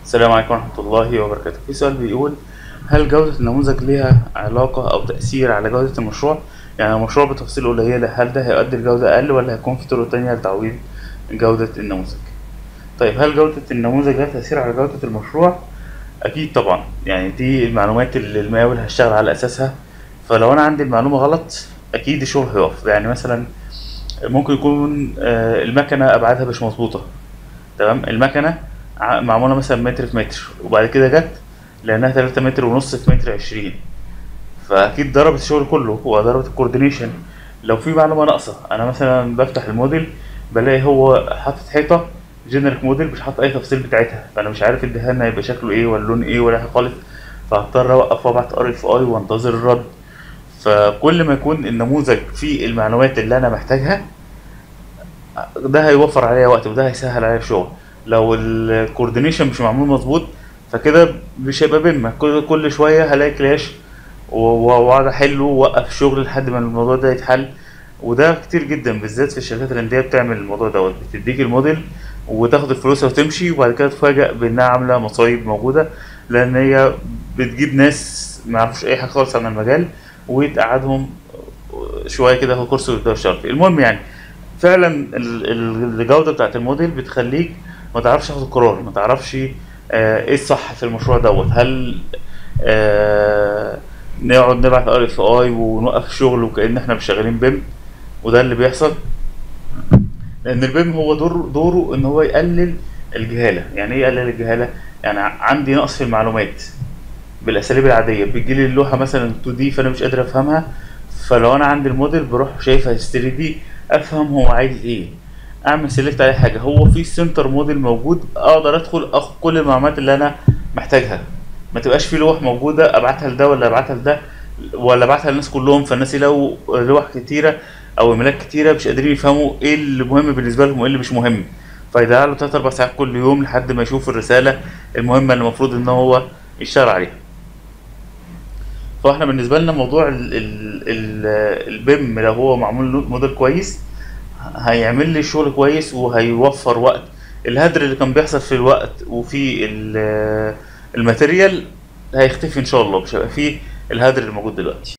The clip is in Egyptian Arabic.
السلام عليكم ورحمة الله وبركاته في سؤال بيقول هل جودة النموذج ليها علاقة أو تأثير على جودة المشروع؟ يعني المشروع بتفاصيل قليلة هل ده هيؤدي لجودة أقل ولا هيكون في طرق تانية لتعويض جودة النموذج؟ طيب هل جودة النموذج لها تأثير على جودة المشروع؟ أكيد طبعا يعني دي المعلومات اللي المقاول هشتغل على أساسها فلو أنا عندي المعلومة غلط أكيد الشغل هيقف يعني مثلا ممكن يكون آه، المكنة أبعادها مش مظبوطة تمام المكنة ع- معمولة مثلا متر في متر وبعد كده جت لأنها تلاتة متر ونص في متر عشرين فأكيد ضربت الشغل كله وضربت الكوردينيشن لو في معلومة ناقصة أنا مثلا بفتح الموديل بلاقي هو حاطط حيطة جنريك موديل مش حاطط أي تفصيل بتاعتها فأنا مش عارف الدهان هيبقى شكله إيه ولا لون إيه ولا حاجة خالص فهضطر أوقف وأبعت ار اف اي وانتظر الرد فكل ما يكون النموذج فيه المعلومات اللي أنا محتاجها ده هيوفر عليا وقت وده هيسهل عليا الشغل لو الكوردينيشن مش معمول مظبوط فكده مش هيبقى بيم كل كل شويه هلاقي كلاش و- و- واقعد احله واوقف الشغل لحد ما الموضوع ده يتحل وده كتير جدا بالذات في الشركات الانديه بتعمل الموضوع دوت بتديك الموديل وتاخد الفلوس وتمشي وبعد كده تفاجأ بانها عامله مصايب موجوده لان هي بتجيب ناس ما يعرفوش اي حاجه خالص عن المجال وتقعدهم شويه كده في كورس ويبداوا يشتغلوا فيه. المهم يعني فعلا ال- ال- الجوده بتاعت الموديل بتخليك ما تعرفش تاخد قرار ما تعرفش آه، ايه الصح في المشروع دوت هل آه، نقعد نبعت ار اف اي ونوقف الشغل وكأن احنا مش شغالين بيم وده اللي بيحصل لان البيم هو دور دوره ان هو يقلل الجهاله يعني ايه يقلل الجهاله يعني ع- عندي نقص في المعلومات بالاساليب العاديه بتجيلي اللوحه مثلا 2 دي فانا مش قادر افهمها فلو انا عندي الموديل بروح شايفها 3 دي افهم هو عايز ايه اعمل سيلكت على حاجه هو في سنتر موديل موجود اقدر ادخل اخد كل المعلومات اللي انا محتاجها ما تبقاش في لوح موجوده ابعتها لده ولا ابعتها لده ولا ابعتها للناس كلهم فالناس يلاقوا لوح كتيره او ايميلات كتيره مش قادرين يفهموا ايه اللي مهم بالنسبه لهم وايه اللي مش مهم فيضيع له 3 4 ساعات كل يوم لحد ما يشوف الرساله المهمه اللي المفروض ان هو يشتغل عليها فاحنا بالنسبه لنا موضوع ال ال ال البيم لو هو معمول له موديل كويس هيعمل لي شغل كويس وهيوفر وقت الهدر اللي كان بيحصل في الوقت وفي ال- الماتيريال هيختفي ان شاء الله مش هيبقى فيه الهدر اللي موجود دلوقتي